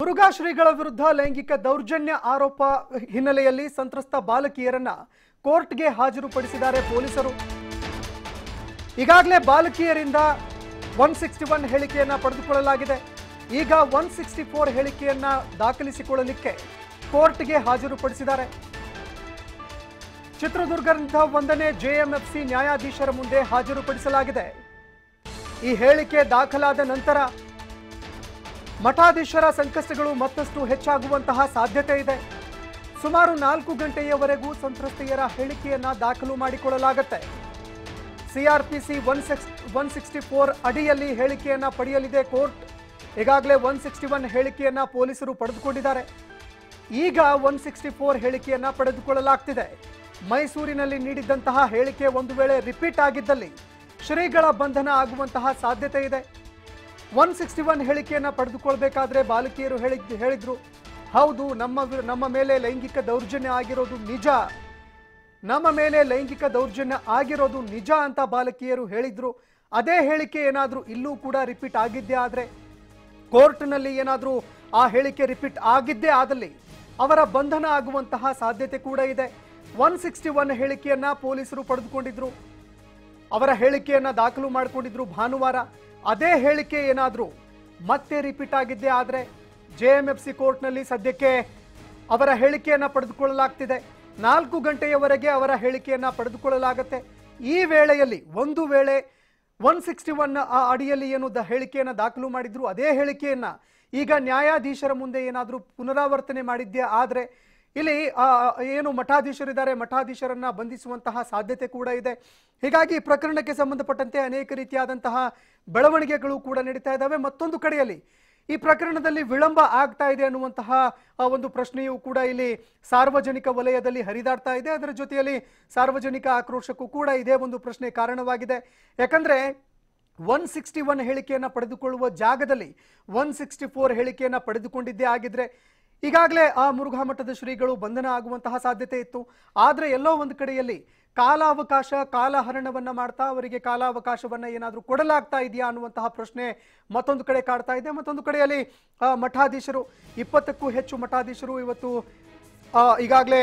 ಮುರುಘಾ ಶ್ರೀಗಳ ವಿರುದ್ಧ ಲೈಂಗಿಕ ದೌರ್ಜನ್ಯ ಆರೋಪ ಹಿನ್ನೆಲೆಯಲ್ಲಿ ಸಂತ್ರಸ್ತ ಬಾಲಕಿಯರನ್ನ ಕೋರ್ಟ್ಗೆ ಹಾಜರುಪಡಿಸಿದ್ದಾರೆ ಪೊಲೀಸರು ಈಗಾಗಲೇ ಬಾಲಕಿಯರಿಂದ ಒನ್ ಸಿಕ್ಸ್ಟಿ ಒನ್ ಹೇಳಿಕೆಯನ್ನ ಪಡೆದುಕೊಳ್ಳಲಾಗಿದೆ ಈಗ ಒನ್ ಸಿಕ್ಸ್ಟಿ ಫೋರ್ ಹೇಳಿಕೆಯನ್ನ ದಾಖಲಿಸಿಕೊಳ್ಳಲಿಕ್ಕೆ ಕೋರ್ಟ್ಗೆ ಹಾಜರುಪಡಿಸಿದ್ದಾರೆ ಚಿತ್ರದುರ್ಗದ ಒಂದನೇ ಜೆಎಂಎಫ್ಸಿ ನ್ಯಾಯಾಧೀಶರ ಮುಂದೆ ಹಾಜರುಪಡಿಸಲಾಗಿದೆ ಈ ಹೇಳಿಕೆ ದಾಖಲಾದ ನಂತರ ಮಠಾಧೀಶರ ಸಂಕಷ್ಟಗಳು ಮತ್ತಷ್ಟು ಹೆಚ್ಚಾಗುವಂತಹ ಸಾಧ್ಯತೆ ಇದೆ ಸುಮಾರು ನಾಲ್ಕು ಗಂಟೆಯವರೆಗೂ ಸಂತ್ರಸ್ತೆಯರ ಹೇಳಿಕೆಯನ್ನ ದಾಖಲು ಮಾಡಿಕೊಳ್ಳಲಾಗುತ್ತೆ CrPC one six one sixty four ಅಡಿಯಲ್ಲಿ ಹೇಳಿಕೆಯನ್ನ ಪಡೆಯಲಿದೆ ಕೋರ್ಟ್ ಈಗಾಗಲೇ ಒನ್ ಸಿಕ್ಸ್ಟಿ ಒನ್ ಹೇಳಿಕೆಯನ್ನ ಪೊಲೀಸರು ಪಡೆದುಕೊಂಡಿದ್ದಾರೆ ಈಗ ಒನ್ ಸಿಕ್ಸ್ಟಿ ಫೋರ್ ಹೇಳಿಕೆಯನ್ನ ಪಡೆದುಕೊಳ್ಳಲಾಗ್ತಿದೆ ಮೈಸೂರಿನಲ್ಲಿ ನೀಡಿದ್ದಂತಹ ಹೇಳಿಕೆ ಒಂದು ವೇಳೆ ರಿಪೀಟ್ ಆಗಿದ್ದಲ್ಲಿ ಶ್ರೀಗಳ ಬಂಧನ ಆಗುವಂತಹ ಸಾಧ್ಯತೆ ಇದೆ ಒನ್ ಸಿಕ್ಸ್ಟಿ ಒನ್ ಹೇಳಿಕೆಯನ್ನ ಪಡೆದುಕೊಳ್ಬೇಕಾದ್ರೆ ಬಾಲಕಿಯರು ಹೇಳಿದ್ ಹೇಳಿದ್ರು ಹೌದು ನಮ್ಮ ವಿರು- ನಮ್ಮ ಮೇಲೆ ಲೈಂಗಿಕ ದೌರ್ಜನ್ಯ ಆಗಿರೋದು ನಿಜ ನಮ್ಮ ಮೇಲೆ ಲೈಂಗಿಕ ದೌರ್ಜನ್ಯ ಆಗಿರೋದು ನಿಜ ಅಂತ ಬಾಲಕಿಯರು ಹೇಳಿದ್ರು ಅದೇ ಹೇಳಿಕೆ ಏನಾದರೂ ಇಲ್ಲೂ ಕೂಡ ರಿಪೀಟ್ ಆಗಿದ್ದೇ ಆದರೆ ಕೋರ್ಟ್ನಲ್ಲಿ ಏನಾದರೂ ಆ ಹೇಳಿಕೆ ರಿಪೀಟ್ ಆಗಿದ್ದೇ ಆದಲ್ಲಿ ಅವರ ಬಂಧನ ಆಗುವಂತಹ ಸಾಧ್ಯತೆ ಕೂಡ ಇದೆ ಒನ್ ಸಿಕ್ಸ್ಟಿ ಒನ್ ಹೇಳಿಕೆಯನ್ನ ಪೊಲೀಸರು ಪಡೆದುಕೊಂಡಿದ್ರು ಅವರ ಹೇಳಿಕೆಯನ್ನ ದಾಖಲು ಮಾಡಿಕೊಂಡಿದ್ರು ಭಾನುವಾರ ಅದೇ ಹೇಳಿಕೆ ಏನಾದರೂ ಮತ್ತೆ ರಿಪೀಟ್ ಆಗಿದ್ದೇ ಆದರೆ ಜೆ ಎಂ ಎಫ್ ಸಿ ಕೋರ್ಟ್ನಲ್ಲಿ ಸದ್ಯಕ್ಕೆ ಅವರ ಹೇಳಿಕೆಯನ್ನ ಪಡೆದುಕೊಳ್ಳಲಾಗ್ತಿದೆ ನಾಲ್ಕು ಗಂಟೆಯವರೆಗೆ ಅವರ ಹೇಳಿಕೆಯನ್ನ ಪಡೆದುಕೊಳ್ಳಲಾಗತ್ತೆ ಈ ವೇಳೆಯಲ್ಲಿ ಒಂದು ವೇಳೆ ಒನ್ ಸಿಕ್ಸ್ಟಿ ಒನ್ ಆ ಅಡಿಯಲ್ಲಿ ಏನು ದ ಹೇಳಿಕೆಯನ್ನ ದಾಖಲು ಮಾಡಿದ್ರು ಅದೇ ಹೇಳಿಕೆಯನ್ನ ಈಗ ನ್ಯಾಯಾಧೀಶರ ಮುಂದೆ ಏನಾದರೂ ಪುನರಾವರ್ತನೆ ಮಾಡಿದ್ದೇ ಆದರೆ ಇಲ್ಲಿ ಆ, ಏನು ಮಠಾಧೀಶರಿದ್ದಾರೆ ಮಠಾಧೀಶರನ್ನ ಬಂಧಿಸುವಂತಹ ಸಾಧ್ಯತೆ ಕೂಡ ಇದೆ ಹೀಗಾಗಿ ಈ ಪ್ರಕರಣಕ್ಕೆ ಸಂಬಂಧಪಟ್ಟಂತೆ ಅನೇಕ ರೀತಿಯಾದಂತಹ ಬೆಳವಣಿಗೆಗಳು ಕೂಡ ನಡೀತಾ ಇದ್ದಾವೆ ಮತ್ತೊಂದು ಕಡೆಯಲ್ಲಿ ಈ ಪ್ರಕರಣದಲ್ಲಿ ವಿಳಂಬ ಆಗ್ತಾ ಇದೆ ಅನ್ನುವಂತಹ ಆ, ಒಂದು ಪ್ರಶ್ನೆಯೂ ಕೂಡ ಇಲ್ಲಿ ಸಾರ್ವಜನಿಕ ವಲಯದಲ್ಲಿ ಹರಿದಾಡ್ತಾ ಇದೆ ಅದರ ಜೊತೆಯಲ್ಲಿ ಸಾರ್ವಜನಿಕ ಆಕ್ರೋಶಕ್ಕೂ ಕೂಡ ಇದೇ ಒಂದು ಪ್ರಶ್ನೆ ಕಾರಣವಾಗಿದೆ ಯಾಕಂದ್ರೆ ಒನ್ ಸಿಕ್ಸ್ಟಿ ಒನ್ ಹೇಳಿಕೆಯನ್ನು ಪಡೆದುಕೊಳ್ಳುವ ಜಾಗದಲ್ಲಿ ಒನ್ ಸಿಕ್ಸ್ಟಿ ಫೋರ್ ಹೇಳಿಕೆಯನ್ನು ಪಡೆದುಕೊಂಡಿದ್ದೇ ಆಗಿದ್ರೆ ಈಗಾಗಲೇ ಆ ಮುರುಘಾ ಮಠದ ಶ್ರೀಗಳು ಬಂಧನ ಆಗುವಂತಹ ಸಾಧ್ಯತೆ ಇತ್ತು ಆದರೆ ಎಲ್ಲೋ ಒಂದು ಕಡೆಯಲ್ಲಿ ಕಾಲಾವಕಾಶ ಕಾಲಹರಣವನ್ನ ಮಾಡ್ತಾ ಅವರಿಗೆ ಕಾಲಾವಕಾಶವನ್ನ ಏನಾದರೂ ಕೊಡಲಾಗ್ತಾ ಇದೆಯಾ ಅನ್ನುವಂತಹ ಪ್ರಶ್ನೆ ಮತ್ತೊಂದು ಕಡೆ ಕಾಡ್ತಾ ಇದೆ ಮತ್ತೊಂದು ಕಡೆಯಲ್ಲಿ ಆ, ಮಠಾಧೀಶರು ಇಪ್ಪತ್ತಕ್ಕೂ ಹೆಚ್ಚು ಮಠಾಧೀಶರು ಇವತ್ತು ಆ, ಈಗಾಗಲೇ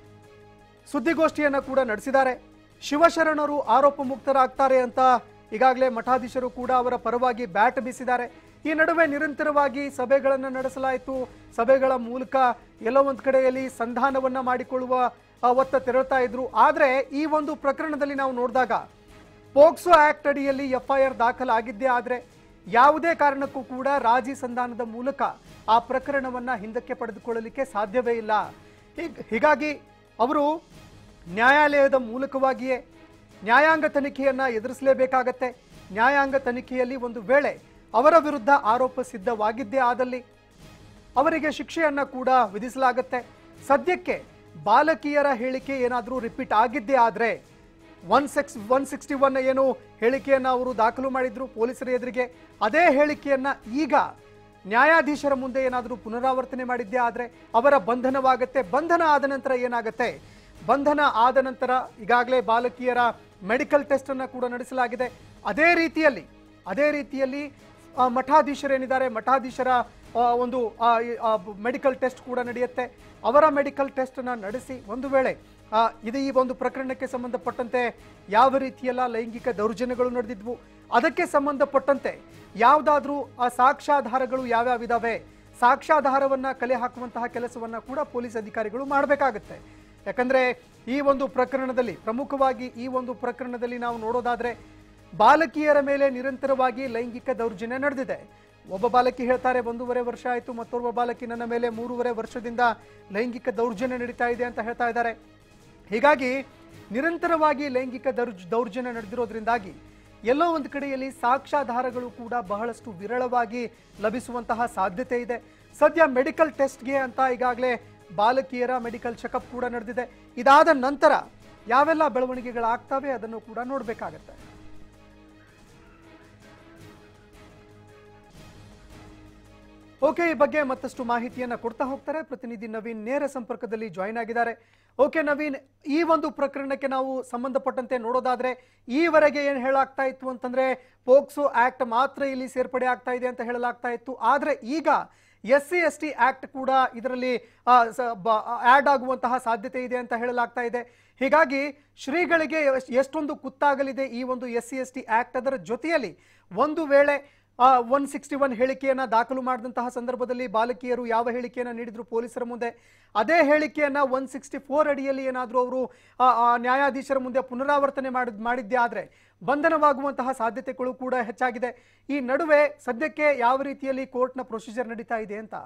ಸುದ್ದಿಗೋಷ್ಠಿಯನ್ನ ಕೂಡ ನಡೆಸಿದ್ದಾರೆ ಶಿವಶರಣರು ಆರೋಪ ಮುಕ್ತರಾಗ್ತಾರೆ ಅಂತ ಈಗಾಗಲೇ ಮಠಾಧೀಶರು ಕೂಡ ಅವರ ಪರವಾಗಿ ಬ್ಯಾಟ್ ಬೀಸಿದ್ದಾರೆ ಈ ನಡುವೆ ನಿರಂತರವಾಗಿ ಸಭೆಗಳನ್ನು ನಡೆಸಲಾಯಿತು ಸಭೆಗಳ ಮೂಲಕ ಎಲ್ಲೋ ಒಂದು ಕಡೆಯಲ್ಲಿ ಸಂಧಾನವನ್ನ ಮಾಡಿಕೊಳ್ಳುವ ಆ, ಒತ್ತ ತೆರಳ್ತಾ ಇದ್ರು ಆದ್ರೆ ಈ ಒಂದು ಪ್ರಕರಣದಲ್ಲಿ ನಾವು ನೋಡಿದಾಗ ಪೋಕ್ಸೋ ಆಕ್ಟ್ ಅಡಿಯಲ್ಲಿ ಎಫ್ಐಆರ್ ದಾಖಲಾಗಿದ್ದೇ ಆದ್ರೆ ಯಾವುದೇ ಕಾರಣಕ್ಕೂ ಕೂಡ ರಾಜಿ ಸಂಧಾನದ ಮೂಲಕ ಆ ಪ್ರಕರಣವನ್ನ ಹಿಂದಕ್ಕೆ ಪಡೆದುಕೊಳ್ಳಲಿಕ್ಕೆ ಸಾಧ್ಯವೇ ಇಲ್ಲ ಹೀಗ್- ಹೀಗಾಗಿ ಅವರು ನ್ಯಾಯಾಲಯದ ಮೂಲಕವಾಗಿಯೇ ನ್ಯಾಯಾಂಗ ತನಿಖೆಯನ್ನ ಎದುರಿಸಲೇಬೇಕಾಗತ್ತೆ ನ್ಯಾಯಾಂಗ ತನಿಖೆಯಲ್ಲಿ ಒಂದು ವೇಳೆ ಅವರ ವಿರುದ್ಧ ಆರೋಪ ಸಿದ್ಧವಾಗಿದ್ದೇ ಆದಲ್ಲಿ ಅವರಿಗೆ ಶಿಕ್ಷೆಯನ್ನ ಕೂಡ ವಿಧಿಸಲಾಗುತ್ತೆ ಸದ್ಯಕ್ಕೆ ಬಾಲಕಿಯರ ಹೇಳಿಕೆ ಏನಾದರೂ ರಿಪೀಟ್ ಆಗಿದ್ದೇ ಆದರೆ one six one sixty one ಏನು ಹೇಳಿಕೆಯನ್ನ ಅವರು ದಾಖಲು ಮಾಡಿದ್ರು ಪೊಲೀಸರ ಎದುರಿಗೆ ಅದೇ ಹೇಳಿಕೆಯನ್ನ ಈಗ ನ್ಯಾಯಾಧೀಶರ ಮುಂದೆ ಏನಾದರೂ ಪುನರಾವರ್ತನೆ ಮಾಡಿದ್ದೇ ಆದರೆ ಅವರ ಬಂಧನವಾಗತ್ತೆ ಬಂಧನ ಆದ ನಂತರ ಏನಾಗುತ್ತೆ ಬಂಧನ ಆದ ನಂತರ ಈಗಾಗಲೇ ಬಾಲಕಿಯರ ಮೆಡಿಕಲ್ ಟೆಸ್ಟ್ ಅನ್ನ ಕೂಡ ನಡೆಸಲಾಗಿದೆ ಅದೇ ರೀತಿಯಲ್ಲಿ ಅದೇ ರೀತಿಯಲ್ಲಿ ಆ, ಮಠಾಧೀಶರೇನಿದ್ದಾರೆ ಮಠಾಧೀಶರ ಆ, ಒಂದು ಮೆಡಿಕಲ್ ಟೆಸ್ಟ್ ಕೂಡ ನಡೆಯುತ್ತೆ ಅವರ ಮೆಡಿಕಲ್ ಟೆಸ್ಟ್ ಅನ್ನ ನಡೆಸಿ ಒಂದು ವೇಳೆ ಆ, ಇದು ಈ ಒಂದು ಪ್ರಕರಣಕ್ಕೆ ಸಂಬಂಧಪಟ್ಟಂತೆ ಯಾವ ರೀತಿಯೆಲ್ಲ ಲೈಂಗಿಕ ದೌರ್ಜನ್ಯಗಳು ನಡೆದಿದ್ವು ಅದಕ್ಕೆ ಸಂಬಂಧಪಟ್ಟಂತೆ ಯಾವುದಾದ್ರೂ ಆ ಸಾಕ್ಷ್ಯಾಧಾರಗಳು ಯಾವ್ಯಾವಿದಾವೆ ಸಾಕ್ಷ್ಯಾಧಾರವನ್ನ ಕಲೆ ಹಾಕುವಂತಹ ಕೆಲಸವನ್ನ ಕೂಡ ಪೊಲೀಸ್ ಅಧಿಕಾರಿಗಳು ಮಾಡಬೇಕಾಗುತ್ತೆ ಯಾಕಂದ್ರೆ ಈ ಒಂದು ಪ್ರಕರಣದಲ್ಲಿ ಪ್ರಮುಖವಾಗಿ ಈ ಒಂದು ಪ್ರಕರಣದಲ್ಲಿ ನಾವು ನೋಡೋದಾದ್ರೆ ಬಾಲಕಿಯರ ಮೇಲೆ ನಿರಂತರವಾಗಿ ಲೈಂಗಿಕ ದೌರ್ಜನ್ಯ ನಡೆದಿದೆ ಒಬ್ಬ ಬಾಲಕಿ ಹೇಳ್ತಾರೆ ಒಂದೂವರೆ ವರ್ಷ ಆಯಿತು ಮತ್ತೊಬ್ಬ ಬಾಲಕಿ ನನ್ನ ಮೇಲೆ ಮೂರುವರೆ ವರ್ಷದಿಂದ ಲೈಂಗಿಕ ದೌರ್ಜನ್ಯ ನಡೀತಾ ಇದೆ ಅಂತ ಹೇಳ್ತಾ ಇದ್ದಾರೆ ಹೀಗಾಗಿ ನಿರಂತರವಾಗಿ ಲೈಂಗಿಕ ದೌರ್ಜ್ ದೌರ್ಜನ್ಯ ನಡೆದಿರೋದ್ರಿಂದಾಗಿ ಎಲ್ಲೋ ಒಂದು ಕಡೆಯಲ್ಲಿ ಸಾಕ್ಷ್ಯಾಧಾರಗಳು ಕೂಡ ಬಹಳಷ್ಟು ವಿರಳವಾಗಿ ಲಭಿಸುವಂತಹ ಸಾಧ್ಯತೆ ಇದೆ ಸದ್ಯ ಮೆಡಿಕಲ್ ಟೆಸ್ಟ್ಗೆ ಅಂತ ಈಗಾಗಲೇ ಬಾಲಕಿಯರ ಮೆಡಿಕಲ್ ಚೆಕಪ್ ಕೂಡ ನಡೆದಿದೆ ಇದಾದ ನಂತರ ಯಾವೆಲ್ಲ ಬೆಳವಣಿಗೆಗಳಾಗ್ತವೆ ಅದನ್ನು ಕೂಡ ನೋಡಬೇಕಾಗತ್ತೆ ಓಕೆ ಈ ಬಗ್ಗೆ ಮತ್ತಷ್ಟು ಮಾಹಿತಿಯನ್ನ ಕೊಡ್ತಾ ಹೋಗ್ತಾರೆ ಪ್ರತಿನಿಧಿ ನವೀನ್ ನೇರ ಸಂಪರ್ಕದಲ್ಲಿ ಜಾಯಿನ್ ಆಗಿದ್ದಾರೆ ಓಕೆ ನವೀನ್ ಈ ಒಂದು ಪ್ರಕರಣಕ್ಕೆ ನಾವು ಸಂಬಂಧಪಟ್ಟಂತೆ ನೋಡೋದಾದ್ರೆ ಈವರೆಗೆ ಏನ್ ಹೇಳಾಗ್ತಾ ಇತ್ತು ಅಂತಂದ್ರೆ ಪೋಕ್ಸೋ ಆಕ್ಟ್ ಮಾತ್ರ ಇಲ್ಲಿ ಸೇರ್ಪಡೆ ಆಗ್ತಾ ಇದೆ ಅಂತ ಹೇಳಲಾಗ್ತಾ ಇತ್ತು ಆದ್ರೆ ಈಗ S C S T act ಕೂಡ ಇದರಲ್ಲಿ ಆ್ಯಡ್ ಆಗುವಂತಹ ಸಾಧ್ಯತೆ ಇದೆ ಅಂತ ಹೇಳಲಾಗ್ತಾ ಇದೆ ಹೀಗಾಗಿ ಶ್ರೀಗಳಿಗೆ ಎಷ್ಟ್- ಎಷ್ಟೊಂದು ಕುತ್ತಾಗಲಿದೆ ಈ ಒಂದು S C S T act ಅದರ ಜೊತೆಯಲ್ಲಿ ಒಂದು ವೇಳೆ ಒನ್ ಸಿಕ್ಸ್ಟಿ ಒನ್ ಹೇಳಿಕೆಯನ್ನ ದಾಖಲು ಮಾಡಿದಂತಹ ಸಂದರ್ಭದಲ್ಲಿ ಬಾಲಕಿಯರು ಯಾವ ಹೇಳಿಕೆಯನ್ನ ನೀಡಿದ್ರು ಪೊಲೀಸರ ಮುಂದೆ ಅದೇ ಹೇಳಿಕೆಯನ್ನ ಒನ್ ಸಿಕ್ಸ್ಟಿ ಫೋರ್ ಅಡಿಯಲ್ಲಿ ಏನಾದರೂ ಅವರು ನ್ಯಾಯಾಧೀಶರ ಮುಂದೆ ಪುನರಾವರ್ತನೆ ಮಾಡಿದ್ ಮಾಡಿದ್ದೇ ಆದರೆ ಬಂಧನವಾಗುವಂತಹ ಸಾಧ್ಯತೆಗಳು ಕೂಡ ಹೆಚ್ಚಾಗಿದೆ ಈ ನಡುವೆ ಸದ್ಯಕ್ಕೆ ಯಾವ ರೀತಿಯಲ್ಲಿ ಕೋರ್ಟ್ನ ಪ್ರೊಸೀಜರ್ ನಡೀತಾ ಇದೆ ಅಂತ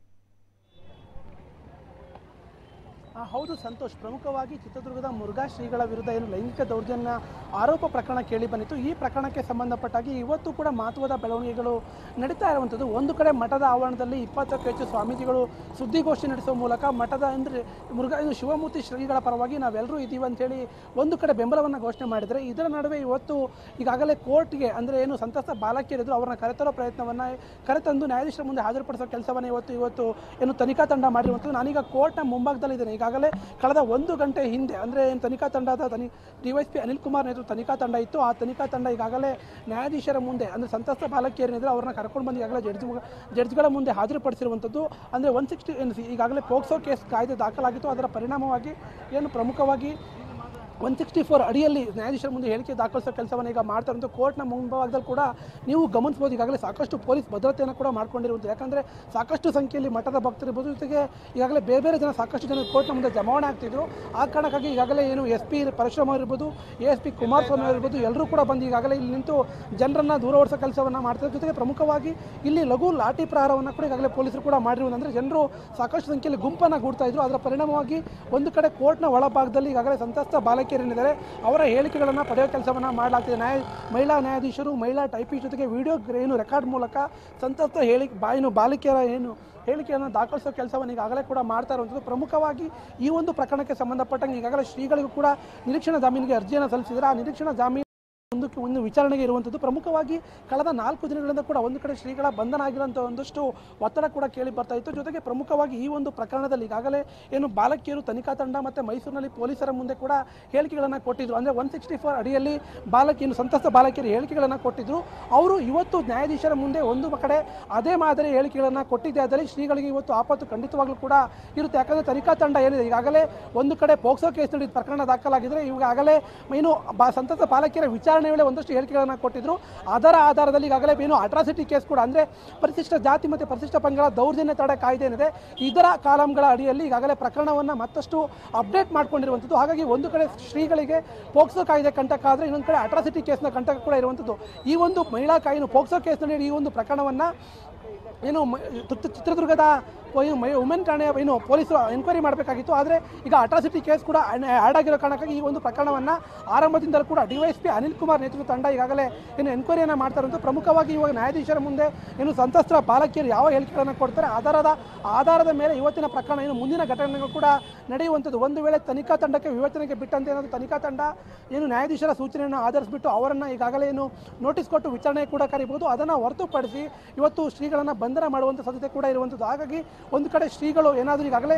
ಆ, ಹೌದು ಸಂತೋಷ್ ಪ್ರಮುಖವಾಗಿ ಚಿತ್ರದುರ್ಗದ ಮುರುಘಾ ಶ್ರೀಗಳ ವಿರುದ್ಧ ಏನು ಲೈಂಗಿಕ ದೌರ್ಜನ್ಯ ಆರೋಪ ಪ್ರಕರಣ ಕೇಳಿ ಬಂದಿತ್ತು ಈ ಪ್ರಕರಣಕ್ಕೆ ಸಂಬಂಧಪಟ್ಟಾಗಿ ಇವತ್ತು ಕೂಡ ಮಹತ್ವದ ಬೆಳವಣಿಗೆಗಳು ನಡೀತಾ ಇರುವಂಥದ್ದು ಒಂದು ಕಡೆ ಮಠದ ಆವರಣದಲ್ಲಿ ಇಪ್ಪತ್ತಕ್ಕೂ ಹೆಚ್ಚು ಸ್ವಾಮೀಜಿಗಳು ಸುದ್ದಿಗೋಷ್ಠಿ ನಡೆಸುವ ಮೂಲಕ ಮಠದ ಅಂದರೆ ಮುರುಘಾ ಇದು ಶಿವಮೂರ್ತಿ ಶ್ರೀಗಳ ಪರವಾಗಿ ನಾವೆಲ್ಲರೂ ಇದ್ದೀವಿ ಅಂತೇಳಿ ಒಂದು ಕಡೆ ಬೆಂಬಲವನ್ನು ಘೋಷಣೆ ಮಾಡಿದರೆ ಇದರ ನಡುವೆ ಇವತ್ತು ಈಗಾಗಲೇ ಕೋರ್ಟ್ಗೆ ಅಂದರೆ ಏನು ಸಂತಸ್ತ ಬಾಲಕಿಯರಿದ್ರು ಅವರನ್ನ ಕರೆತರೋ ಪ್ರಯತ್ನವನ್ನು ಕರೆತಂದು ನ್ಯಾಯಾಧೀಶರ ಮುಂದೆ ಹಾಜರುಪಡಿಸೋ ಕೆಲಸವನ್ನು ಇವತ್ತು ಇವತ್ತು ಏನು ತನಿಖಾ ತಂಡ ಮಾಡಿರುವಂಥದ್ದು ನಾನೀಗ ಕೋರ್ಟ್ನ ಮುಂಭಾಗದಲ್ಲಿದ್ದೇನೆ ಈಗಾಗಲೇ ಕಳೆದ ಒಂದು ಗಂಟೆ ಹಿಂದೆ ಅಂದರೆ ಏನು ತನಿಖಾ ತಂಡದ ತನಿ ಡಿವೈಎಸ್ಪಿ ಅನಿಲ್ ಕುಮಾರ್ ನೇತೃತ್ವ ತನಿಖಾ ತಂಡ ಇತ್ತು ಆ ತನಿಖಾ ತಂಡ ಈಗಾಗಲೇ ನ್ಯಾಯಾಧೀಶರ ಮುಂದೆ ಅಂದರೆ ಸಂತಸ್ತ ಬಾಲಕಿಯರೇನಿದ್ರೆ ಅವ್ರನ್ನ ಕರ್ಕೊಂಡು ಬಂದು ಈಗಾಗಲೇ ಜಡ್ಜ್ ಜಡ್ಜ್ಗಳ ಮುಂದೆ ಹಾಜರುಪಡಿಸಿರುವಂಥದ್ದು ಅಂದರೆ ಒನ್ ಸಿಕ್ಸ್ಟಿ ಏನು ಈಗಾಗಲೇ ಪೋಕ್ಸೋ ಕೇಸ್ ಕಾಯ್ದೆ ದಾಖಲಾಗಿತ್ತು ಅದರ ಪರಿಣಾಮವಾಗಿ ಏನು ಪ್ರಮುಖವಾಗಿ ಒನ್ ಸಿಕ್ಸ್ಟಿ ಫೋರ್ ಅಡಿಯಲ್ಲಿ ನ್ಯಾಯಾಧೀಶರ ಮುಂದೆ ಹೇಳಿಕೆ ದಾಖಲಿಸೋ ಕೆಲಸವನ್ನು ಈಗ ಮಾಡ್ತಾರೆ ಅಂತ ಕೋರ್ಟ್ನ ಮುಂಭಾಗದಲ್ಲಿ ಕೂಡ ನೀವು ಗಮನಿಸಬಹುದು ಈಗಾಗಲೇ ಸಾಕಷ್ಟು ಪೊಲೀಸ್ ಭದ್ರತೆಯನ್ನು ಕೂಡ ಮಾಡ್ಕೊಂಡಿರುವಂಥದ್ದು ಯಾಕಂದರೆ ಸಾಕಷ್ಟು ಸಂಖ್ಯೆಯಲ್ಲಿ ಮಠದ ಭಕ್ತರಿರ್ಬೋದು ಜೊತೆಗೆ ಈಗಾಗಲೇ ಬೇರೆ ಬೇರೆ ಜನ ಸಾಕಷ್ಟು ಜನ ಕೋರ್ಟ್ನ ಮುಂದೆ ಜಮಾವಣೆ ಆಗ್ತಿದ್ರು ಆ ಕಾರಣಕ್ಕಾಗಿ ಈಗಾಗಲೇ ಏನು ಎಸ್ ಪಿ ಪರಶುರಾಮ್ ಇರ್ಬೋದು ಎ ಎಸ್ ಪಿ ಕುಮಾರಸ್ವಾಮಿ ಇರ್ಬೋದು ಎಲ್ಲರೂ ಕೂಡ ಬಂದು ಈಗಾಗಲೇ ಇಲ್ಲಿ ನಿಂತು ಜನರನ್ನು ದೂರ ಓಡಿಸೋ ಕೆಲಸವನ್ನು ಮಾಡ್ತಾರೆ ಜೊತೆಗೆ ಪ್ರಮುಖವಾಗಿ ಇಲ್ಲಿ ಲಘು ಲಾಠಿ ಪ್ರಹಾರವನ್ನು ಕೂಡ ಈಗಾಗಲೇ ಪೊಲೀಸರು ಕೂಡ ಮಾಡಿರುವುದು ಅಂದರೆ ಜನರು ಸಾಕಷ್ಟು ಸಂಖ್ಯೆಯಲ್ಲಿ ಗುಂಪನ್ನು ಗೂಡ್ತಾ ಇದ್ರು ಅದರ ಪರಿಣಾಮವಾಗಿ ಒಂದು ಕಡೆ ಕೋರ್ಟ್ನ ಒಳಭಾಗದಲ್ಲಿ ಈಗಾಗಲೇ ಸಂತಸ್ತ ಬಾಲಕಿಯರೇನಿದ್ದಾರೆ ಅವರ ಹೇಳಿಕೆಗಳನ್ನು ಪಡೆಯೋ ಕೆಲಸವನ್ನು ಮಾಡಲಾಗ್ತಿದೆ ನ್ಯಾಯ ಮಹಿಳಾ ನ್ಯಾಯಾಧೀಶರು ಮಹಿಳಾ ಟೈಪಿಸ್ಟ್ ಜೊತೆಗೆ ವಿಡಿಯೋ ಏನು ರೆಕಾರ್ಡ್ ಮೂಲಕ ಸಂತಸ್ತ ಹೇಳಿ ಬಾಯಿನು ಬಾಲಕಿಯರ ಏನು ಹೇಳಿಕೆಯನ್ನು ದಾಖಲಿಸೋ ಕೆಲಸವನ್ನು ಈಗಾಗಲೇ ಕೂಡ ಮಾಡ್ತಾ ಇರುವಂಥದ್ದು ಪ್ರಮುಖವಾಗಿ ಈ ಒಂದು ಪ್ರಕರಣಕ್ಕೆ ಸಂಬಂಧಪಟ್ಟಂಗೆ ಈಗಾಗಲೇ ಶ್ರೀಗಳಿಗೂ ಕೂಡ ನಿರೀಕ್ಷಣಾ ಜಾಮೀನಿಗೆ ಅರ್ಜಿಯನ್ನು ಸಲ್ಲಿಸಿದರೆ ಆ ನಿರೀಕ್ಷಣಾ ಜಾಮೀನು ಒಂದು ಒಂದು ವಿಚಾರಣೆಗೆ ಇರುವಂಥದ್ದು ಪ್ರಮುಖವಾಗಿ ಕಳೆದ ನಾಲ್ಕು ದಿನಗಳಿಂದ ಕೂಡ ಒಂದು ಕಡೆ ಶ್ರೀಗಳ ಬಂಧನ ಆಗಿರೋಂಥ ಒಂದಷ್ಟು ಒತ್ತಡ ಕೂಡ ಕೇಳಿ ಬರ್ತಾ ಇತ್ತು ಜೊತೆಗೆ ಪ್ರಮುಖವಾಗಿ ಈ ಒಂದು ಪ್ರಕರಣದಲ್ಲಿ ಈಗಾಗಲೇ ಏನು ಬಾಲಕಿಯರು ತನಿಖಾ ತಂಡ ಮತ್ತು ಮೈಸೂರಿನಲ್ಲಿ ಪೊಲೀಸರ ಮುಂದೆ ಕೂಡ ಹೇಳಿಕೆಗಳನ್ನು ಕೊಟ್ಟಿದ್ರು ಅಂದರೆ ಒನ್ ಸಿಕ್ಸ್ಟಿ ಫೋರ್ ಅಡಿಯಲ್ಲಿ ಬಾಲಕಿಯನ್ನು ಸಂತಸ್ತ ಬಾಲಕಿಯರು ಹೇಳಿಕೆಗಳನ್ನು ಕೊಟ್ಟಿದ್ರು ಅವರು ಇವತ್ತು ನ್ಯಾಯಾಧೀಶರ ಮುಂದೆ ಒಂದು ಕಡೆ ಅದೇ ಮಾದರಿ ಹೇಳಿಕೆಗಳನ್ನು ಕೊಟ್ಟಿದ್ದೆ ಆದರೆ ಶ್ರೀಗಳಿಗೆ ಇವತ್ತು ಆಪತ್ತು ಖಂಡಿತವಾಗ್ಲೂ ಕೂಡ ಇರುತ್ತೆ ಯಾಕಂದರೆ ತನಿಖಾ ತಂಡ ಏನಿದೆ ಈಗಾಗಲೇ ಒಂದು ಕಡೆ ಪೋಕ್ಸೋ ಕೇಸ್ ನಡೆದ ಪ್ರಕರಣ ದಾಖಲಾಗಿದ್ರೆ ಈಗಾಗಲೇ ಏನು ಬಾ ಸಂತತ ಬಾಲಕಿಯರ ವಿಚಾರಣೆ ವೇಳೆ ಒಂದಷ್ಟು ಹೇಳಿಕೆಗಳನ್ನು ಕೊಟ್ಟಿದ್ರು ಅದರ ಆಧಾರದಲ್ಲಿ ಈಗಾಗಲೇ ಏನು ಅಟ್ರಾಸಿಟಿ ಕೇಸ್ ಕೂಡ ಅಂದರೆ ಪರಿಶಿಷ್ಟ ಜಾತಿ ಮತ್ತು ಪರಿಶಿಷ್ಟ ಪಂಗಡ ದೌರ್ಜನ್ಯ ತಡೆ ಕಾಯ್ದೆ ಏನಿದೆ ಇದರ ಕಾಲಂಗಳ ಅಡಿಯಲ್ಲಿ ಈಗಾಗಲೇ ಪ್ರಕರಣವನ್ನು ಮತ್ತಷ್ಟು ಅಪ್ಡೇಟ್ ಮಾಡ್ಕೊಂಡಿರುವಂಥದ್ದು ಹಾಗಾಗಿ ಒಂದು ಕಡೆ ಶ್ರೀಗಳಿಗೆ ಪೋಕ್ಸೋ ಕಾಯ್ದೆ ಕಂಟಕ ಆದರೆ ಇನ್ನೊಂದು ಕಡೆ ಅಟ್ರಾಸಿಟಿ ಕೇಸ್ನ ಕಂಟಕ ಕೂಡ ಇರುವಂಥದ್ದು ಈ ಒಂದು ಮಹಿಳಾ ಕಾಯ್ದೆ ಪೋಕ್ಸೋ ಕೇಸ್ನಲ್ಲಿ ಈ ಒಂದು ಪ್ರಕರಣವನ್ನು ಏನು ಮ- ಚಿತ್ರ- ಚಿತ್ರದುರ್ಗದ ಏನು ಮೈ ವುಮೆನ್ ಠಾಣೆ ಏನು ಪೊಲೀಸರು ಎನ್ಕ್ವೈರಿ ಮಾಡಬೇಕಾಗಿತ್ತು ಆದರೆ ಈಗ ಅಟ್ರಾಸಿಟಿ ಕೇಸ್ ಕೂಡ ಆ್ಯಡ್ ಆಗಿರೋ ಕಾರಣಕ್ಕಾಗಿ ಈ ಒಂದು ಪ್ರಕರಣವನ್ನು ಆರಂಭದಿಂದಲೂ ಕೂಡ ಡಿವೈಎಸ್ಪಿ ಅನಿಲ್ ಕುಮಾರ್ ನೇತೃತ್ವದ ತಂಡ ಈಗಾಗಲೇ ಏನು ಎನ್ಕ್ವೈರಿಯನ್ನು ಮಾಡ್ತಾರೆ ಅಂತ ಪ್ರಮುಖವಾಗಿ ಇವಾಗ ನ್ಯಾಯಾಧೀಶರ ಮುಂದೆ ಏನು ಸಂತ್ರಸ್ತರ ಬಾಲಕಿಯರು ಯಾವ ಹೇಳಿಕೆಗಳನ್ನು ಕೊಡ್ತಾರೆ ಆಧಾರದ ಆಧಾರದ ಮೇಲೆ ಇವತ್ತಿನ ಪ್ರಕರಣ ಏನು ಮುಂದಿನ ಘಟನೆಗಳು ಕೂಡ ನಡೆಯುವಂಥದ್ದು ಒಂದು ವೇಳೆ ತನಿಖಾ ತಂಡಕ್ಕೆ ವಿವೇಚನೆಗೆ ಬಿಟ್ಟಂತೆ ಏನಾದರೂ ತನಿಖಾ ತಂಡ ಏನು ನ್ಯಾಯಾಧೀಶರ ಸೂಚನೆಯನ್ನು ಆಧರಿಸಿಬಿಟ್ಟು ಅವರನ್ನು ಈಗಾಗಲೇ ಏನು ನೋಟಿಸ್ ಕೊಟ್ಟು ವಿಚಾರಣೆ ಕೂಡ ಕರೀಬಹುದು ಅದನ್ನು ಹೊರತುಪಡಿಸಿ ಇವತ್ತು ಶ್ರೀಗಳನ್ನು ಬಂಧನ ಮಾಡುವಂಥ ಸಾಧ್ಯತೆ ಕೂಡ ಇರುವಂಥದ್ದು ಹಾಗಾಗಿ ಒಂದು ಕಡೆ ಶ್ರೀಗಳು ಏನಾದರೂ ಈಗಾಗಲೇ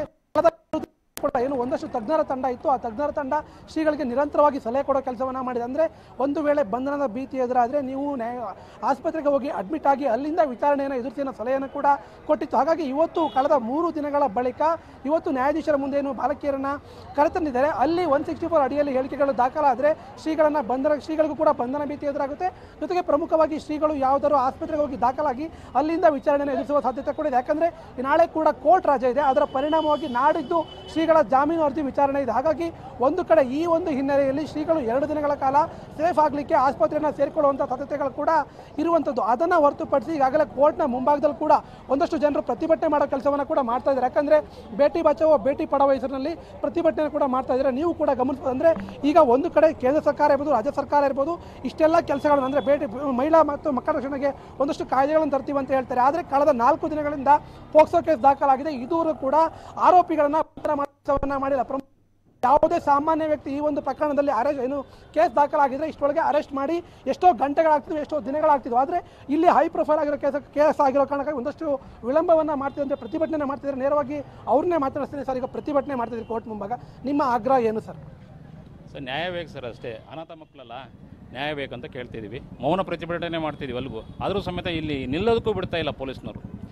ಕೂಡ ಏನು ಒಂದಷ್ಟು ತಜ್ಞರ ತಂಡ ಇತ್ತು ಆ ತಜ್ಞರ ತಂಡ ಶ್ರೀಗಳಿಗೆ ನಿರಂತರವಾಗಿ ಸಲಹೆ ಕೊಡೋ ಕೆಲಸವನ್ನು ಮಾಡಿದೆ ಅಂದರೆ ಒಂದು ವೇಳೆ ಬಂಧನದ ಭೀತಿ ಎದುರಾದರೆ ನೀವು ನ್ಯಾಯ ಆಸ್ಪತ್ರೆಗೆ ಹೋಗಿ ಅಡ್ಮಿಟ್ ಆಗಿ ಅಲ್ಲಿಂದ ವಿಚಾರಣೆಯನ್ನು ಎದುರಿಸಿ ಅನ್ನೋ ಸಲಹೆಯನ್ನು ಕೂಡ ಕೊಟ್ಟಿತ್ತು ಹಾಗಾಗಿ ಇವತ್ತು ಕಳೆದ ಮೂರು ದಿನಗಳ ಬಳಿಕ ಇವತ್ತು ನ್ಯಾಯಾಧೀಶರ ಮುಂದೆ ಏನು ಬಾಲಕಿಯರನ್ನು ಕರೆತಂದಿದ್ದಾರೆ ಅಲ್ಲಿ ಒನ್ ಸಿಕ್ಸ್ಟಿ ಫೋರ್ ಅಡಿಯಲ್ಲಿ ಹೇಳಿಕೆಗಳು ದಾಖಲಾದರೆ ಶ್ರೀಗಳನ್ನು ಬಂಧನ ಶ್ರೀಗಳಿಗೂ ಕೂಡ ಬಂಧನ ಭೀತಿ ಎದುರಾಗುತ್ತೆ ಜೊತೆಗೆ ಪ್ರಮುಖವಾಗಿ ಶ್ರೀಗಳು ಯಾವುದಾದ್ರು ಆಸ್ಪತ್ರೆಗೆ ಹೋಗಿ ದಾಖಲಾಗಿ ಅಲ್ಲಿಂದ ವಿಚಾರಣೆಯನ್ನು ಎದುರಿಸುವ ಸಾಧ್ಯತೆ ಕೂಡ ಇದೆ ಯಾಕಂದರೆ ನಾಳೆ ಕೂಡ ಕೋರ್ಟ್ ರಜೆ ಇದೆ ಅದರ ಪರಿಣಾಮವಾಗಿ ನಾಡಿದ್ದು ಶ್ರೀಗಳ ಜಾಮೀನು ಅರ್ಜಿ ವಿಚಾರಣೆ ಇದೆ ಹಾಗಾಗಿ ಒಂದು ಕಡೆ ಈ ಒಂದು ಹಿನ್ನೆಲೆಯಲ್ಲಿ ಶ್ರೀಗಳು ಎರಡು ದಿನಗಳ ಕಾಲ ಸೇಫ್ ಆಗಲಿಕ್ಕೆ ಆಸ್ಪತ್ರೆಯನ್ನು ಸೇರಿಕೊಳ್ಳುವಂಥ ಸಾಧ್ಯತೆಗಳು ಕೂಡ ಇರುವಂಥದ್ದು ಅದನ್ನು ಹೊರತುಪಡಿಸಿ ಈಗಾಗಲೇ ಕೋರ್ಟ್ನ ಮುಂಭಾಗದಲ್ಲಿ ಕೂಡ ಒಂದಷ್ಟು ಜನರು ಪ್ರತಿಭಟನೆ ಮಾಡೋ ಕೆಲಸವನ್ನು ಕೂಡ ಮಾಡ್ತಾ ಇದ್ದಾರೆ ಯಾಕಂದರೆ ಬೇಟಿ ಬಚಾವೋ ಬೇಟಿ ಪಡಾವೋ ಹೆಸರಿನಲ್ಲಿ ಪ್ರತಿಭಟನೆ ಕೂಡ ಮಾಡ್ತಾ ಇದ್ದಾರೆ ನೀವು ಕೂಡ ಗಮನಿಸ್ಬೋದು ಅಂದರೆ ಈಗ ಒಂದು ಕಡೆ ಕೇಂದ್ರ ಸರ್ಕಾರ ಇರ್ಬೋದು ರಾಜ್ಯ ಸರ್ಕಾರ ಇರ್ಬೋದು ಇಷ್ಟೆಲ್ಲ ಕೆಲಸಗಳನ್ನು ಅಂದರೆ ಬೇಟಿ ಮಹಿಳಾ ಮತ್ತು ಮಕ್ಕಳ ರಕ್ಷಣೆಗೆ ಒಂದಷ್ಟು ಕಾಯ್ದೆಗಳನ್ನು ತರ್ತೀವಿ ಅಂತ ಹೇಳ್ತಾರೆ ಆದರೆ ಕಳೆದ ನಾಲ್ಕು ದಿನಗಳಿಂದ ಪೋಕ್ಸೋ ಕೇಸ್ ದಾಖಲಾಗಿದೆ ಇದುವರೆಗೂ ಕೂಡ ಆರೋಪಿಗಳನ್ನು ಬಂಧನ ಮಾಡೋ ಕೆಲಸವನ್ನ ಮಾಡಿಲ್ಲ ಪ್ರಮುಖ ಯಾವುದೇ ಸಾಮಾನ್ಯ ವ್ಯಕ್ತಿ ಈ ಒಂದು ಪ್ರಕರಣದಲ್ಲಿ ಅರೆಸ್ಟ್ ಏನು ಕೇಸ್ ದಾಖಲಾಗಿದ್ರೆ ಇಷ್ಟೊಳಗೆ ಅರೆಸ್ಟ್ ಮಾಡಿ ಎಷ್ಟೋ ಗಂಟೆಗಳಾಗ್ತಿವೆ ಎಷ್ಟೋ ದಿನಗಳಾಗ್ತಿದ್ವು ಆದರೆ ಇಲ್ಲಿ ಹೈ ಪ್ರೊಫೈಲ್ ಆಗಿರೋ ಕೇಸ್ ಕೇಸ್ ಆಗಿರೋ ಕಾರಣಕ್ಕಾಗಿ ಒಂದಷ್ಟು ವಿಳಂಬವನ್ನು ಮಾಡ್ತಿದ್ರೆ ಅಂದರೆ ಪ್ರತಿಭಟನೆ ಮಾಡ್ತಿದ್ರೆ ನೇರವಾಗಿ ಅವ್ರನ್ನೇ ಮಾತನಾಡ್ತೀನಿ ಸರ್ ಈಗ ಪ್ರತಿಭಟನೆ ಮಾಡ್ತಿದ್ರು ಕೋರ್ಟ್ ಮುಂಭಾಗ ನಿಮ್ಮ ಆಗ್ರಹ ಏನು ಸರ್ ಸರ್ ನ್ಯಾಯ ಬೇಕು ಸರ್ ಅಷ್ಟೇ ಅನಾಥ ಮಕ್ಕಳಲ್ಲ ನ್ಯಾಯ ಬೇಕಂತ ಕೇಳ್ತಿದ್ದೀವಿ ಮೌನ ಪ್ರತಿಭಟನೆ ಮಾಡ್ತಿದ್ದೀವಿ ಅಲ್ಗೂ ಆದರೂ ಸಮೇತ ಇಲ್ಲಿ ನಿಲ್ಲೋದಕ್ಕೂ ಬಿಡ್ತಾ ಇಲ್ಲ ಪೊಲೀಸ್ನವರು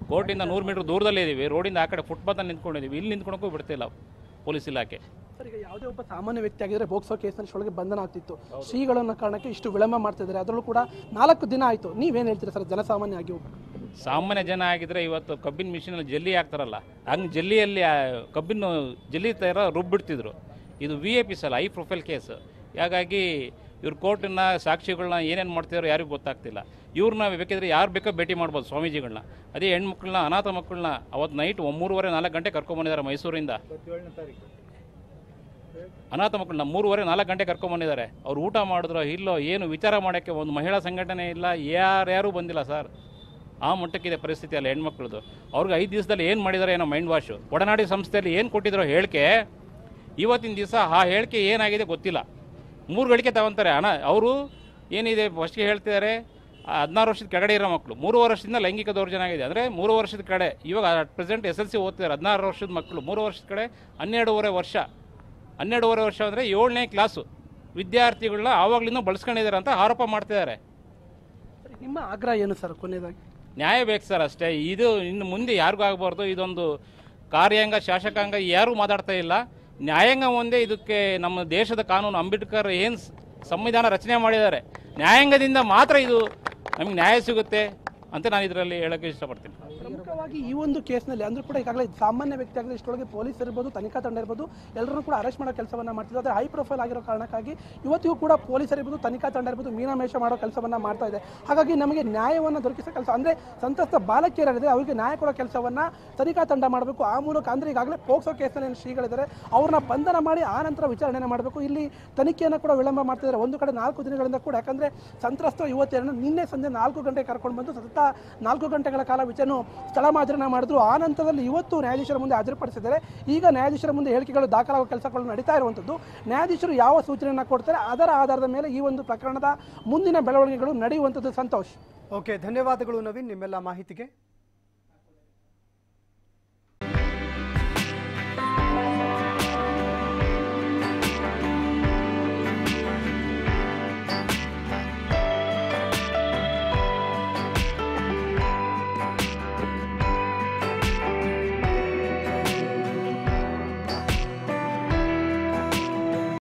ಕೋರ್ಟಿಂದ ನೂರು ಮೀಟರ್ ದೂರದಲ್ಲೇ ಇದ್ದೀವಿ ರೋಡಿಂದ ಆ ಕಡೆ ಫುಟ್ಪಾತಲ್ಲಿ ನಿಂತ್ಕೊಂಡಿದ್ದೀವಿ ಇಲ್ಲಿ ನಿಂತ್ಕೊಳಕ್ಕೂ ಬಿಡ್ತಿಲ್ಲ ಪೊಲೀಸ್ ಇಲಾಖೆ ಸರ್ ಈಗ ಯಾವುದೇ ಒಬ್ಬ ಸಾಮಾನ್ಯ ವ್ಯಕ್ತಿ ಆಗಿದ್ರೆ ಬೋಕ್ಸೋ ಕೇಸ್ನಲ್ಲಿ ಒಳಗೆ ಬಂಧನ ಆಗ್ತಿತ್ತು ಶ್ರೀಗಳನ್ನ ಕಾರಣಕ್ಕೆ ಇಷ್ಟು ವಿಳಂಬ ಮಾಡ್ತಿದ್ದಾರೆ ಅದರಲ್ಲೂ ಕೂಡ ನಾಲ್ಕು ದಿನ ಆಯಿತು ನೀವೇನು ಹೇಳ್ತೀರಾ ಸರ್ ಜನಸಾಮಾನ್ಯ ಆಗಿ ಒಬ್ಬ ಸಾಮಾನ್ಯ ಜನ ಆಗಿದ್ರೆ ಇವತ್ತು ಕಬ್ಬಿನ ಮಿಷಿನಲ್ಲಿ ಜಲ್ಲಿ ಹಾಕ್ತಾರಲ್ಲ ಹಂಗೆ ಜಲ್ಲಿಯಲ್ಲಿ ಆ ಕಬ್ಬಿನ ಜಲ್ಲಿ ಥರ ರುಬ್ಬಿಡ್ತಿದ್ರು ಇದು ವಿ ಎ ಪಿ ಸಲ ಐ ಪ್ರೊಫೈಲ್ ಕೇಸ್ ಹಾಗಾಗಿ ಇವ್ರ ಕೋರ್ಟನ್ನ ಸಾಕ್ಷಿಗಳನ್ನ ಏನೇನು ಮಾಡ್ತಿದಾರೋ ಯಾರಿಗೂ ಗೊತ್ತಾಗ್ತಿಲ್ಲ ಇವ್ರನ್ನ ಬೇಕಿದ್ರೆ ಯಾರು ಬೇಕೋ ಭೇಟಿ ಮಾಡ್ಬೋದು ಸ್ವಾಮೀಜಿಗಳನ್ನ ಅದೇ ಹೆಣ್ಮಕ್ಳನ್ನ ಅನಾಥ ಮಕ್ಕಳನ್ನ ಅವತ್ತು ನೈಟ್ ಮೂರುವರೆ ನಾಲ್ಕು ಗಂಟೆ ಕರ್ಕೊಂಬಂದಿದ್ದಾರೆ ಮೈಸೂರಿಂದ ಅನಾಥ ಮಕ್ಕಳನ್ನ ಮೂರುವರೆ ನಾಲ್ಕು ಗಂಟೆ ಕರ್ಕೊಂಬಂದಿದ್ದಾರೆ ಅವ್ರು ಊಟ ಮಾಡಿದ್ರೋ ಇಲ್ಲೋ ಏನು ವಿಚಾರ ಮಾಡೋಕ್ಕೆ ಒಂದು ಮಹಿಳಾ ಸಂಘಟನೆ ಇಲ್ಲ ಯಾರ್ಯಾರೂ ಬಂದಿಲ್ಲ ಸರ್ ಆ ಮಟ್ಟಕ್ಕಿದೆ ಪರಿಸ್ಥಿತಿ ಅಲ್ಲ ಹೆಣ್ಮಕ್ಳದು ಅವ್ರಿಗೆ ಐದು ದಿವಸದಲ್ಲಿ ಏನು ಮಾಡಿದ್ದಾರೆ ಏನೋ ಮೈಂಡ್ ವಾಶು ಒಡನಾಡಿ ಸಂಸ್ಥೆಯಲ್ಲಿ ಏನು ಕೊಟ್ಟಿದ್ರು ಹೇಳಿಕೆ ಇವತ್ತಿನ ದಿವಸ ಆ ಹೇಳಿಕೆ ಏನಾಗಿದೆ ಗೊತ್ತಿಲ್ಲ ಮೂರು ಗಳಿಕೆ ತಗೊಂತಾರೆ ಹಣ ಅವರು ಏನಿದೆ ಫಸ್ಟ್ಗೆ ಹೇಳ್ತಿದ್ದಾರೆ ಹದಿನಾರು ವರ್ಷದ ಕೆಳಗಡೆ ಇರೋ ಮಕ್ಕಳು ಮೂರು ವರ್ಷದಿಂದ ಲೈಂಗಿಕ ದೌರ್ಜನ್ಯ ಆಗಿದೆ ಅಂದರೆ ಮೂರು ವರ್ಷದ ಕಡೆ ಇವಾಗ at present S L C ಓದ್ತಿದ್ದಾರೆ ಹದಿನಾರು ವರ್ಷದ ಮಕ್ಕಳು ಮೂರು ವರ್ಷದ ಕಡೆ ಹನ್ನೆರಡೂವರೆ ವರ್ಷ ಹನ್ನೆರಡೂವರೆ ವರ್ಷ ಅಂದರೆ ಏಳನೇ ಕ್ಲಾಸು ವಿದ್ಯಾರ್ಥಿಗಳನ್ನ ಆವಾಗಲಿಂದ ಬಳಸ್ಕೊಂಡಿದ್ದಾರೆ ಅಂತ ಆರೋಪ ಮಾಡ್ತಿದ್ದಾರೆ ಸರಿ, ನಿಮ್ಮ ಆಗ್ರಹ ಏನು ಸರ್ ಕೊನೆಯದಾಗಿ ನ್ಯಾಯ ಬೇಕು ಸರ್ ಅಷ್ಟೇ ಇದು ಇನ್ನು ಮುಂದೆ ಯಾರಿಗೂ ಆಗಬಾರ್ದು ಇದೊಂದು ಕಾರ್ಯಾಂಗ ಶಾಸಕಾಂಗ ಯಾರೂ ಮಾತಾಡ್ತಾ ಇಲ್ಲ ನ್ಯಾಯಾಂಗ ಒಂದೇ ಇದಕ್ಕೆ ನಮ್ಮ ದೇಶದ ಕಾನೂನು ಅಂಬೇಡ್ಕರ್ ಏನು ಸಂವಿಧಾನ ರಚನೆ ಮಾಡಿದ್ದಾರೆ ನ್ಯಾಯಾಂಗದಿಂದ ಮಾತ್ರ ಇದು ನಮಗೆ ನ್ಯಾಯ ಸಿಗುತ್ತೆ ಅಂತ ನಾನು ಇದರಲ್ಲಿ ಹೇಳೋಕ್ಕೆ ಇಷ್ಟಪಡ್ತೀನಿ ಪ್ರಮುಖವಾಗಿ ಈ ಒಂದು ಕೇಸ್ನಲ್ಲಿ ಅಂದ್ರೂ ಕೂಡ ಈಗಾಗಲೇ ಸಾಮಾನ್ಯ ವ್ಯಕ್ತಿ ಆಗಲಿ ಇಷ್ಟೊಳಗೆ ಪೊಲೀಸ್ ಇರ್ಬೋದು ತನಿಖಾ ತಂಡ ಇರ್ಬೋದು ಎಲ್ಲರನ್ನೂ ಕೂಡ ಅರೆಸ್ಟ್ ಮಾಡೋ ಕೆಲಸವನ್ನ ಮಾಡ್ತಿದ್ರು ಆದರೆ ಹೈ ಪ್ರೊಫೈಲ್ ಆಗಿರೋ ಕಾರಣಕ್ಕಾಗಿ ಇವತ್ತಿಗೂ ಕೂಡ ಪೊಲೀಸರು ಇರ್ಬೋದು ತನಿಖಾ ತಂಡ ಇರ್ಬೋದು ಮೀನಾಮೇಷ ಮಾಡೋ ಕೆಲಸವನ್ನ ಮಾಡ್ತಾ ಇದೆ ಹಾಗಾಗಿ ನಮಗೆ ನ್ಯಾಯವನ್ನು ದೊರಕಿಸೋ ಕೆಲಸ ಅಂದರೆ ಸಂತ್ರಸ್ತ ಬಾಲಕಿಯರಿದೆ ಅವರಿಗೆ ನ್ಯಾಯ ಕೊಡೋ ಕೆಲಸವನ್ನ ತನಿಖಾ ತಂಡ ಮಾಡಬೇಕು ಆ ಮೂಲಕ ಅಂದರೆ ಈಗಾಗಲೇ ಪೋಕ್ಸೋ ಕೇಸ್ನಲ್ಲಿ ಏನು ಶ್ರೀಗಳಿದ್ದಾರೆ ಅವ್ರನ್ನ ಬಂಧನ ಮಾಡಿ ಆ ನಂತರ ವಿಚಾರಣೆನ ಮಾಡಬೇಕು ಇಲ್ಲಿ ತನಿಖೆಯನ್ನು ಕೂಡ ವಿಳಂಬ ಮಾಡ್ತಿದ್ದಾರೆ ಒಂದು ಕಡೆ ನಾಲ್ಕು ದಿನಗಳಿಂದ ಕೂಡ ಯಾಕಂದರೆ ಸಂತ್ರಸ್ತ ಯುವತಿಯರನ್ನು ನಿನ್ನೆ ಸಂಜೆ ನಾಲ್ಕು ಗಂಟೆಗೆ ಕರ್ಕೊಂಡು ಬಂದು ಸತತ ನಾಲ್ಕು ಗಂಟೆಗಳ ಕಾಲ ವಿಚಾರಣೆ ಸ್ಥಳ ಮಾಜರಣ ಮಾಡಿದ್ರು ಆ ನಂತರದಲ್ಲಿ ಇವತ್ತು ನ್ಯಾಯಾಧೀಶರ ಮುಂದೆ ಹಾಜರುಪಡಿಸಿದ್ದಾರೆ ಈಗ ನ್ಯಾಯಾಧೀಶರ ಮುಂದೆ ಹೇಳಿಕೆಗಳು ದಾಖಲಾಗುವ ಕೆಲಸಗಳು ನಡೀತಾ ಇರುವಂಥದ್ದು ನ್ಯಾಯಾಧೀಶರು ಯಾವ ಸೂಚನೆಯನ್ನು ಕೊಡ್ತಾರೆ ಅದರ ಆಧಾರದ ಮೇಲೆ ಈ ಒಂದು ಪ್ರಕರಣದ ಮುಂದಿನ ಬೆಳವಣಿಗೆಗಳು ನಡೆಯುವಂಥದ್ದು ಸಂತೋಷ್ ಓಕೆ ಧನ್ಯವಾದಗಳು ನವೀನ್ ನಿಮ್ಮೆಲ್ಲ ಮಾಹಿತಿಗೆ